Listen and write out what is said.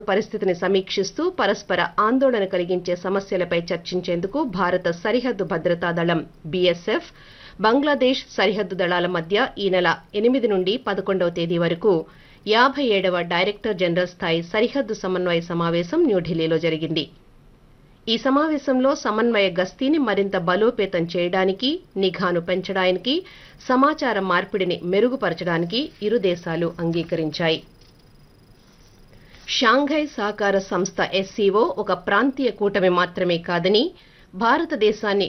పరిస్థితిని సమీక్షిస్తూ పరస్పర ఆందోళన కలిగించే సమస్యలపై చర్చించేందుకు భారత సరిహద్దు భద్రతా దళం బీఎస్ఎఫ్ బంగ్లాదేశ్ సరిహద్దు దళాల మధ్య ఈ నెల ఎనిమిది నుండి పదకొండవ తేదీ వరకు యాభై ఏడవ డైరెక్టర్ జనరల్ స్థాయి సరిహద్దు సమన్వయ సమావేశం న్యూఢిల్లీలో జరిగింది ఈ సమావేశంలో సమన్వయ గస్తీని మరింత బలోపేతం చేయడానికి నిఘాను పెంచడానికి సమాచార మార్పిడిని మెరుగుపరచడానికి ఇరు దేశాలు అంగీకరించాయి షాంఘై సహకార సంస్థ ఎస్సీఓ ఒక ప్రాంతీయ కూటమి మాత్రమే కాదని భారతదేశాన్ని